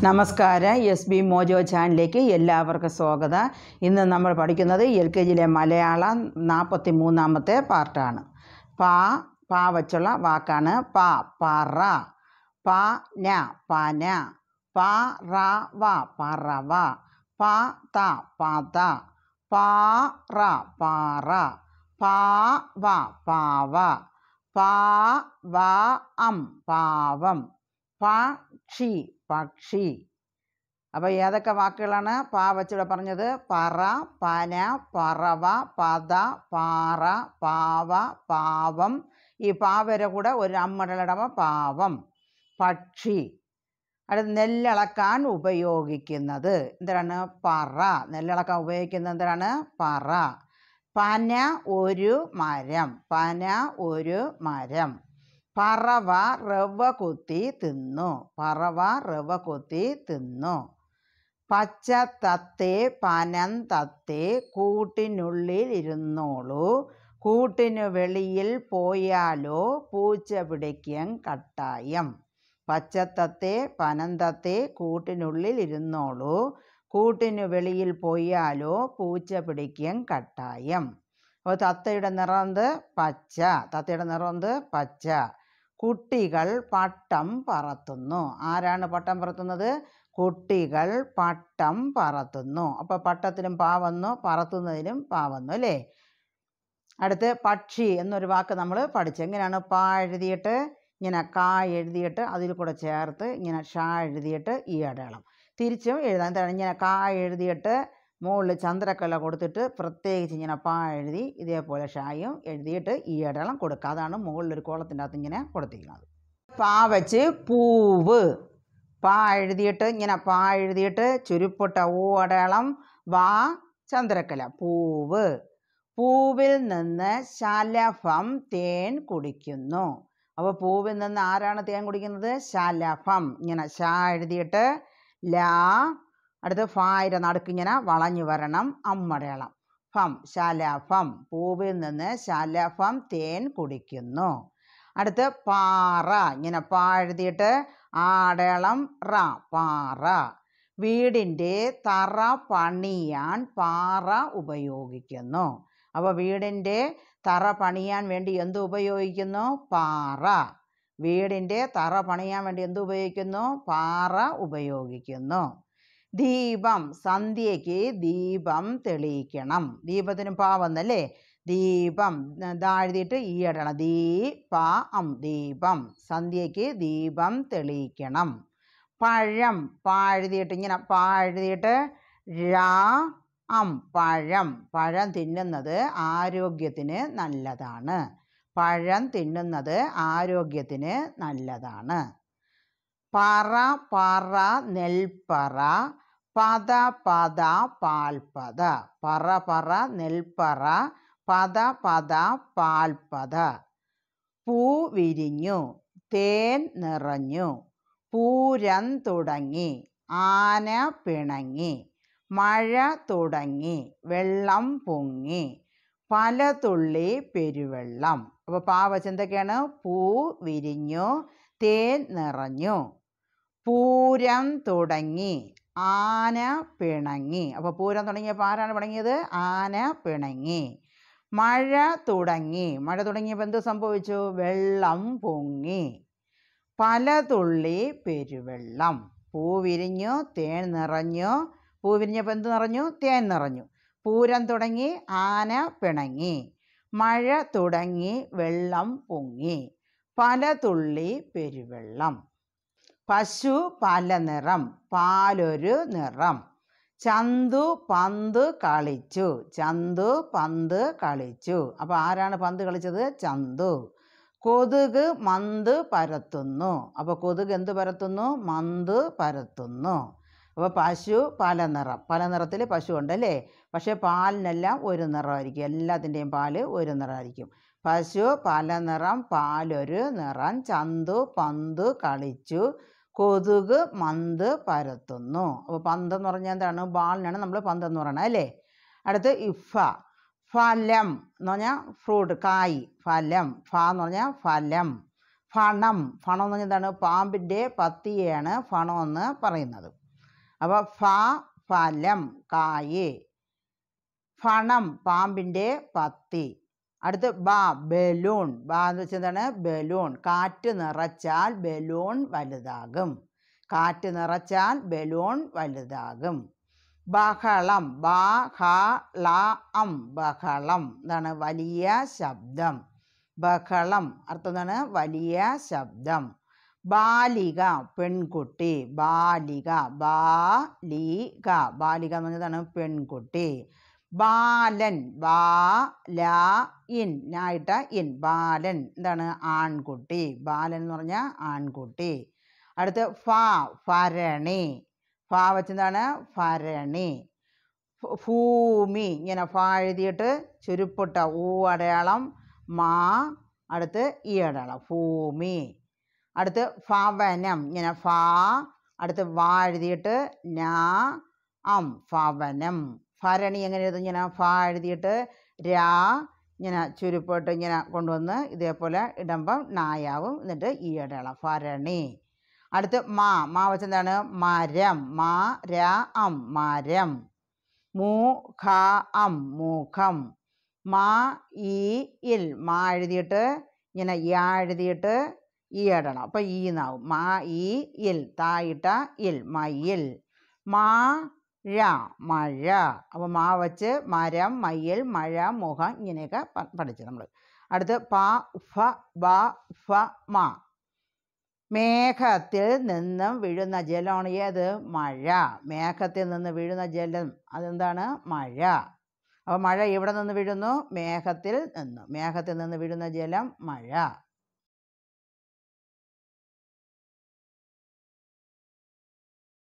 നമസ്കാരം S B mojo ചാനലിലേക്ക് എല്ലാവർക്കും സ്വാഗതം ഇന്ന് നമ്മൾ പഠിക്കുന്നത് എൽ കെ ജിയിലെ മലയാളം നാൽപ്പത്തി മൂന്നാമത്തെ പാർട്ടാണ് പാ പാ വച്ചുള്ള വാക്കാണ് പാ പറ പ ന പന പ റ വ പറവ പ ത പത പാ റ പാറ പാ വ പാവ പാ വ അം പാവം പക്ഷി പക്ഷി അപ്പോൾ ഏതൊക്കെ വാക്കുകളാണ് പാ വച്ചിവിടെ പറഞ്ഞത് പറ പന പറവ പത പാറ പാവ പാവം ഈ പാവര കൂടെ ഒരു അമ്മടലടമ പാവം പക്ഷി അടുത്ത് നെല്ലിളക്കാൻ ഉപയോഗിക്കുന്നത് എന്താണ് പറ നെല്ലിളക്കാൻ ഉപയോഗിക്കുന്നത് എന്താണ് പറ പന ഒരു മരം പന ഒരു മരം പറവ റവ കുത്തി തിന്നു പറവ റവ കുത്തി തിന്നു പച്ച തത്തേ പനം തത്തേ കൂട്ടിനുള്ളിൽ ഇരുന്നോളൂ കൂട്ടിനു വെളിയിൽ പോയാലോ പൂച്ച പിടിക്കും കട്ടായം പച്ചത്തത്തെ പനന്തത്തെ കൂട്ടിനുള്ളിൽ ഇരുന്നോളൂ കൂട്ടിനു വെളിയിൽ പോയാലോ പൂച്ച പിടിക്കും കട്ടായം അപ്പോൾ തത്തയുടെ നിറം എന്ത് പച്ച തത്തയുടെ നിറം എന്ത് പച്ച കുട്ടികൾ പട്ടം പറത്തുന്നു ആരാണ് പട്ടം പറത്തുന്നത് കുട്ടികൾ പട്ടം പറത്തുന്നു അപ്പോൾ പട്ടത്തിനും പാ വന്നു പറത്തുന്നതിനും പാ വന്നു അല്ലേ അടുത്ത് പക്ഷി എന്നൊരു വാക്ക് നമ്മൾ പഠിച്ചു എങ്ങനെയാണ് പാ എഴുതിയിട്ട് ഇങ്ങനെ കാ എഴുതിയിട്ട് അതിൽ കൂടെ ചേർത്ത് ഇങ്ങനെ ഷാ എഴുതിയിട്ട് ഈ അടയാളം തിരിച്ചും എഴുതാം എന്താണ് ഇങ്ങനെ കാ എഴുതിയിട്ട് മുകളിൽ ചന്ദ്രക്കല കൊടുത്തിട്ട് പ്രത്യേകിച്ച് ഇങ്ങനെ പാ എഴുതി ഇതേപോലെ ഷായും എഴുതിയിട്ട് ഈ അടയാളം കൊടുക്കുക അതാണ് മുകളിലൊരു കോളത്തിൻ്റെ അകത്ത് ഇങ്ങനെ കൊടുത്തിരിക്കുന്നത് പാ വെച്ച് പൂവ് പാ എഴുതിയിട്ട് ഇങ്ങനെ പാ എഴുതിയിട്ട് ചുരുപ്പൊട്ട ഊ അടയാളം വാ ചന്ദ്രക്കല പൂവ് പൂവിൽ നിന്ന് ശലഭം തേൻ കുടിക്കുന്നു അപ്പോൾ പൂവിൽ നിന്ന് ആരാണ് തേൻ കുടിക്കുന്നത് ശലഭം ഇങ്ങനെ ഷാ എഴുതിയിട്ട് ലാ അടുത്ത് ഫായിര നടുക്ക് ഇങ്ങനെ വളഞ്ഞു വരണം അമ്മടയാളം ഫം ശലഭം പൂവിൽ നിന്ന് ശലഭം തേൻ കുടിക്കുന്നു അടുത്ത് പാറ ഇങ്ങനെ പാ എഴുതിയിട്ട് ആ അടയാളം റ പാറ വീടിൻ്റെ തറ പണിയാൻ പാറ ഉപയോഗിക്കുന്നു അപ്പോൾ വീടിൻ്റെ തറ പണിയാൻ വേണ്ടി എന്ത് ഉപയോഗിക്കുന്നു പാറ വീടിൻ്റെ തറ പണിയാൻ വേണ്ടി എന്ത് ഉപയോഗിക്കുന്നു പാറ ഉപയോഗിക്കുന്നു ദീപം സന്ധ്യയ്ക്ക് ദീപം തെളിയിക്കണം ദീപത്തിന് പാവന്നല്ലേ ദീപം ദാ എഴുതിയിട്ട് ഈ ഇടണം ദീപം ദീപം സന്ധ്യയ്ക്ക് ദീപം തെളിയിക്കണം പഴം പാ എഴുതിയിട്ട് ഇങ്ങനെ പാ എഴുതിയിട്ട് രാ അം പഴം പഴം തിന്നുന്നത് ആരോഗ്യത്തിന് നല്ലതാണ് പഴം തിന്നുന്നത് ആരോഗ്യത്തിന് നല്ലതാണ് പറ പറ നെൽപ്പറ പത പത പാൽപ്പത പറ പറ നെൽപ്പറ പത പത പാൽപ്പത പൂ വിരിഞ്ഞു തേൻ നിറഞ്ഞു പൂരം തുടങ്ങി ആന പിണങ്ങി മഴ തുടങ്ങി വെള്ളം പൊങ്ങി പല തുള്ളി പെരുവെള്ളം അപ്പോൾ പാവച്ച് എന്തൊക്കെയാണ് പൂ വിരിഞ്ഞു തേൻ നിറഞ്ഞു പൂരം തുടങ്ങി ആന പിണങ്ങി അപ്പോൾ പൂരം തുടങ്ങിയപ്പോൾ ആരാണ് പിണങ്ങിയത് ആന പിണങ്ങി മഴ തുടങ്ങി മഴ തുടങ്ങിയപ്പോൾ എന്ത് സംഭവിച്ചു വെള്ളം പൊങ്ങി പല തുള്ളി പെരുവെള്ളം പൂ വിരിഞ്ഞു തേൻ നിറഞ്ഞു പൂ വിരിഞ്ഞപ്പോൾ എന്ത് നിറഞ്ഞു തേൻ നിറഞ്ഞു പൂരം തുടങ്ങി ആന പിണങ്ങി മഴ തുടങ്ങി വെള്ളം പൊങ്ങി പല തുള്ളി പെരുവെള്ളം പശു പല നിറം പാലൊരു നിറം ചന്തു പന്ത് കളിച്ചു ചന്തു പന്ത് കളിച്ചു അപ്പോൾ ആരാണ് പന്ത് കളിച്ചത് ചന്തു കൊതുക് മന്ത് പരത്തുന്നു അപ്പോൾ കൊതുക് എന്ത് പരത്തുന്നു മന്ത് പരത്തുന്നു അപ്പോൾ പശു പല നിറം പല നിറത്തിൽ പശു ഉണ്ടല്ലേ പക്ഷേ പാലിനെല്ലാം ഒരു നിറമായിരിക്കും എല്ലാത്തിൻ്റെയും പാല് ഒരു നിറമായിരിക്കും പശു പല നിറം പാലൊരു നിറം ചന്തു പന്ത് കളിച്ചു കൊതുക് മന്ത് പരത്തുന്നു അപ്പോൾ പന്ത് എന്ന് പറഞ്ഞാൽ എന്താണ് ബാളിനാണ് നമ്മൾ പന്ത് എന്ന് പറയുന്നത് അല്ലേ അടുത്ത് ഇഫ ഫലം എന്ന് പറഞ്ഞാൽ ഫ്രൂട്ട് കായ് ഫലം ഫ എന്ന് പറഞ്ഞാൽ ഫലം ഫണം ഫണം എന്ന് പറഞ്ഞാൽ എന്താണ് പാമ്പിൻ്റെ പത്തിയെയാണ് ഫണം എന്ന് പറയുന്നത് അപ്പോൾ ഫ ഫലം കായ് ഫണം പാമ്പിൻ്റെ പത്തി അടുത്ത് ബ ബലൂൺ ബ എന്ന് വെച്ചാൽ എന്താണ് ബലൂൺ കാറ്റ് നിറച്ചാൽ ബലൂൺ വലുതാകും കാറ്റ് നിറച്ചാൽ ബലൂൺ വലുതാകും ബഹളം ബ ഹ ള അം ബഹളം എന്താണ് വലിയ ശബ്ദം ബഹളം അർത്ഥം എന്താണ് വലിയ ശബ്ദം ബാലിക പെൺകുട്ടി ബാലിക ബാലിക ബാലിക എന്ന് പറഞ്ഞതാണ് പെൺകുട്ടി ബാലൻ ബാ ല ഇൻ നായിട്ട ഇൻ ബാലൻ എന്താണ് ആൺകുട്ടി ബാലൻ എന്ന് പറഞ്ഞാൽ ആൺകുട്ടി അടുത്ത് ഫ ഭരണി ഫ വെച്ചെന്താണ് ഭരണി ഫു- ഭൂമി ഇങ്ങനെ ഫ എഴുതിയിട്ട് ചുരുപ്പിട്ട ഊ അടയാളം മാ അടുത്ത് ഈ അടയാളം ഭൂമി അടുത്ത് ഭവനം ഇങ്ങനെ ഫ അടുത്ത് വാ എഴുതിയിട്ട് നാ അം ഭവനം ഭരണി എങ്ങനെ എഴുതും ഇങ്ങനെ ഫ എഴുതിയിട്ട് രാ ഇങ്ങനെ ചുരുപ്പിട്ട് ഇങ്ങനെ കൊണ്ടുവന്ന് ഇതേപോലെ ഇടുമ്പം നായാവും എന്നിട്ട് ഈ അടയാളം ഭരണി അടുത്ത് മാ മാ വെച്ചെന്താണ് മരം മാ ര അം മരം മൂ ഖ അം മുഖം മാ ഈ ഇൽ മാ എഴുതിയിട്ട് ഇങ്ങനെ യാ എഴുതിയിട്ട് ഈ ഇടണം അപ്പം ഈ എന്നാവും മാ ഈ ഇൽ തായിട്ട ഇൽ മയിൽ മാ ഴ മഴ അപ്പോൾ മാ വെച്ച് മരം മയിൽ മഴ മുഖം ഇങ്ങനെയൊക്കെ പ- പഠിച്ചു നമ്മൾ അടുത്ത് പ ഫ ബ ഫ മ മേഘത്തിൽ നിന്നും വീഴുന്ന ജലമാണ് ഏത് മഴ മേഘത്തിൽ നിന്ന് വീഴുന്ന ജലം അതെന്താണ് മഴ അപ്പോൾ മഴ എവിടെ നിന്ന് വീഴുന്നു മേഘത്തിൽ നിന്ന് മേഘത്തിൽ നിന്ന് വീഴുന്ന ജലം മഴ